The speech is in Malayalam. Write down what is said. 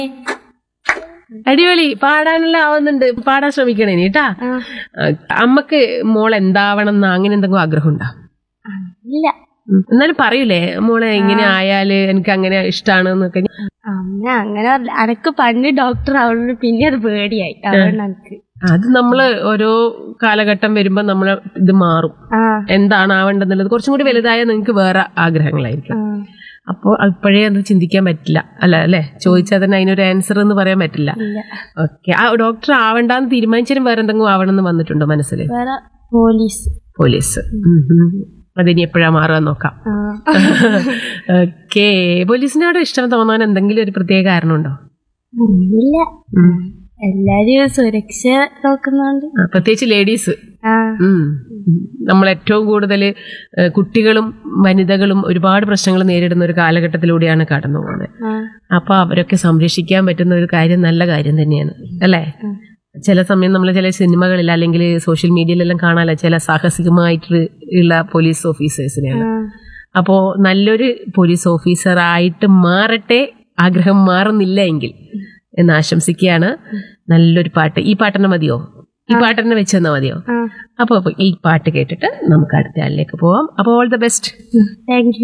അടിപൊളി പാടാനെല്ലാം ആവുന്നുണ്ട് പാടാൻ ശ്രമിക്കണേ നീ കേട്ടാ അമ്മക്ക് മോൾ എന്താവണം എന്ന് അങ്ങനെ എന്തെങ്കിലും ആഗ്രഹം ഉണ്ടോ ഇല്ല ഉം. എന്നാലും പറയൂലേ മോളെ ഇങ്ങനെ ആയാല് എനിക്ക് അങ്ങനെ ഇഷ്ടമാണ് എന്നൊക്കെ അമ്മ അങ്ങനെ പറഞ്ഞില്ല. അനക്ക് പണ്ട് ഡോക്ടർ ആവുന്നത് പിന്നെ അത് പേടിയായി അതുകൊണ്ട് എനിക്ക് അത് നമ്മള് ഓരോ കാലഘട്ടം വരുമ്പോ നമ്മളെ ഇത് മാറും ആ എന്താണ് ആവേണ്ടതെന്നുള്ളത് കുറച്ചും കൂടി വലുതായ നിങ്ങൾക്ക് വേറെ ആഗ്രഹങ്ങളായിരിക്കും ആ. അപ്പോൾ ഇപ്പോഴേ അത് ചിന്തിക്കാൻ പറ്റില്ല അല്ല അല്ലേ ചോദിച്ചാൽ തന്നെ അതിനൊരു ആൻസർ എന്ന് പറയാൻ പറ്റില്ല ഇല്ല ഓക്കെ ആ ഡോക്ടർ ആവണ്ടെന്ന് തീരുമാനിച്ചാലും വേറെ എന്തെങ്കിലും ആവണമെന്ന് വന്നിട്ടുണ്ടോ മനസ്സിൽ വേറെ പോലീസ് പോലീസ് ഉം ഉം. അതിനി എപ്പോഴാ മാറുക നോക്കാം ആ ഓക്കെ പോലീസിനോട് ഇഷ്ടം തോന്നാൻ എന്തെങ്കിലും ഒരു പ്രത്യേക കാരണമുണ്ടോ ഇല്ല ഉം. എല്ലാരും സുരക്ഷ നോക്കുന്നുണ്ട് ആ, പ്രത്യേകിച്ച് ലേഡീസ് ആ നമ്മൾ ഏറ്റവും കൂടുതൽ കുട്ടികളും വനിതകളും ഒരുപാട് പ്രശ്നങ്ങൾ നേരിടുന്ന ഒരു കാലഘട്ടത്തിലൂടെയാണ് കടന്നു പോകുന്നത് ആ അപ്പൊ അവരൊക്കെ സംരക്ഷിക്കാൻ പറ്റുന്ന ഒരു കാര്യം നല്ല കാര്യം തന്നെയാണ് അല്ലേ ചില സമയം നമ്മൾ ചില സിനിമകളിൽ അല്ലെങ്കിൽ സോഷ്യൽ മീഡിയയിലെല്ലാം കാണാലോ ചില സാഹസികമായിട്ട് ഉള്ള പോലീസ് ഓഫീസേഴ്സിനെയാണ് ആ. അപ്പോൾ നല്ലൊരു പോലീസ് ഓഫീസറായിട്ട് മാറട്ടെ ആഗ്രഹം മാറുന്നില്ല എങ്കിൽ എന്ന് ആശംസിക്കുകയാണ് നല്ലൊരു പാട്ട് ഈ പാട്ടെന്നെ മതിയോ ഈ പാട്ടെന്നെ വെച്ച് തന്നാൽ മതിയോ ആ അപ്പോൾ ഈ പാട്ട് കേട്ടിട്ട് നമുക്ക് അടുത്ത ആളിലേക്ക് പോവാം അപ്പോൾ all the best thank U